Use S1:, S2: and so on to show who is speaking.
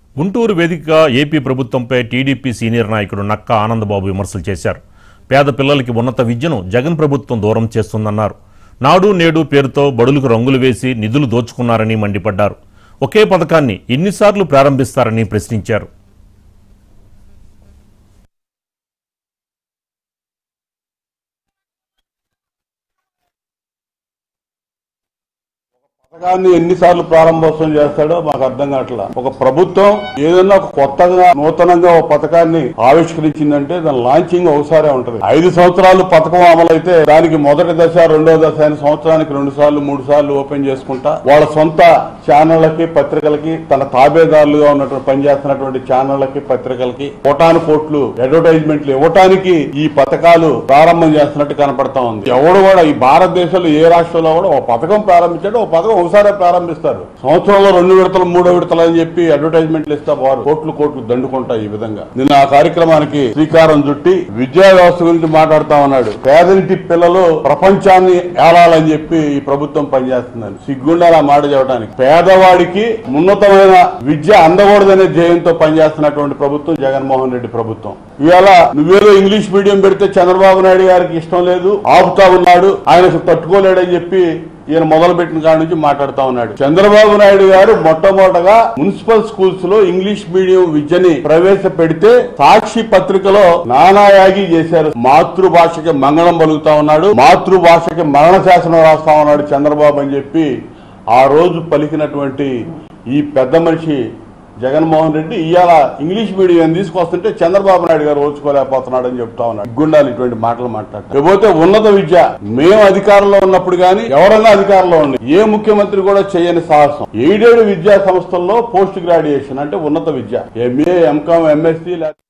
S1: గుంటూరు వేదికగా ఏపీ ప్రభుత్వంపై TDP senior నాయకుడు నక్కా ఆనందబాబు విమర్శలు చేశారు పేద పిల్లలకి ఉన్నత విద్యను జగన్ ప్రభుత్వం దూరం చేస్తుందన్నారు నాడు నేడు పేరుతో బడులకు రంగులు వేసి నిధులు దోచుకున్నారని మండిపడ్డారు ఒకే పథకాన్ని ఎన్నిసార్లు ప్రారంభిస్తారని ప్రశ్నించారు
S2: పథకాన్ని ఎన్నిసార్లు ప్రారంభోత్సవం చేస్తాడో మాకు అర్థం కావట్లా ఒక ప్రభుత్వం ఏదైనా ఒక కొత్తగా నూతనంగా ఒక పథకాన్ని ఆవిష్కరించిందంటే దాని లాంచింగ్ ఒకసారే ఉంటది ఐదు సంవత్సరాలు పథకం అమలైతే దానికి మొదటి దశ రెండో దశ అయిన సంవత్సరానికి రెండు సార్లు మూడు సార్లు ఓపెన్ చేసుకుంటా వాళ్ళ సొంత ఛానళ్లకి పత్రికలకి తన తాబేదారులుగా ఉన్నటువంటి పనిచేస్తున్నటువంటి ఛానళ్లకి పత్రికలకి కోటాను కోట్లు అడ్వర్టైజ్మెంట్లు ఇవ్వటానికి ఈ పథకాలు ప్రారంభం చేస్తున్నట్టు కనపడతా ఉంది ఎవడు కూడా ఈ భారతదేశంలో ఏ రాష్ట్రంలో కూడా ఒక పథకం ప్రారంభించాడు ఒక పథకం ఒకసారి ప్రారంభిస్తారు సంవత్సరంలో రెండు విడతలు మూడో విడతలు అని చెప్పి అడ్వర్టైజ్మెంట్లు ఇస్తా వారు కోట్లు కోట్లు దండుకుంటాయి ఈ విధంగా నిన్న ఆ కార్యక్రమానికి శ్రీకారం చుట్టి విద్యా వ్యవస్థ గురించి మాట్లాడుతా ఉన్నాడు పేదరింటి పిల్లలు ప్రపంచాన్ని ఏలాలని చెప్పి ఈ ప్రభుత్వం పనిచేస్తుందని సిగ్గుండాలి ఆ మాట చెప్పడానికి పేదవాడికి ఉన్నతమైన విద్య అందకూడదనే ధ్యేయంతో పనిచేస్తున్నటువంటి ప్రభుత్వం జగన్మోహన్ రెడ్డి ప్రభుత్వం ఇవాళ నువ్వేదో ఇంగ్లీష్ మీడియం పెడితే చంద్రబాబు నాయుడు గారికి ఇష్టం లేదు ఆపుతా ఉన్నాడు ఆయన అసలు తట్టుకోలేడని చెప్పి ఈయన మొదలు పెట్టిన కాడి నుంచి మాట్లాడుతా ఉన్నాడు చంద్రబాబు నాయుడు గారు మొట్టమొదటగా మున్సిపల్ స్కూల్స్ లో ఇంగ్లీష్ మీడియం విద్యని ప్రవేశపెడితే సాక్షి పత్రికలో నానాయాగి చేశారు మాతృభాషకి మంగళం పలుకుతా ఉన్నాడు మాతృభాషకి మరణ శాసనం రాస్తా ఉన్నాడు చంద్రబాబు అని చెప్పి ఆ రోజు పలికినటువంటి ఈ పెద్ద మనిషి జగన్మోహన్ రెడ్డి ఇవాళ ఇంగ్లీష్ మీడియం తీసుకొస్తుంటే చంద్రబాబు నాయుడు గారు ఓర్చుకోలేకపోతున్నాడు అని చెప్తా ఉన్నాడు గుండాలు ఇటువంటి మాటలు మాట్లాడతారు లేకపోతే ఉన్నత విద్య మేము అధికారంలో ఉన్నప్పుడు కానీ ఎవరన్నా అధికారంలో ఉండి ఏ ముఖ్యమంత్రి కూడా చేయని సాహసం ఎయిడెడ్ విద్యా సంస్థల్లో పోస్ట్ గ్రాడ్యుయేషన్ అంటే ఉన్నత విద్య ఎంఏ ఎంకామ్ ఎంఎస్సీ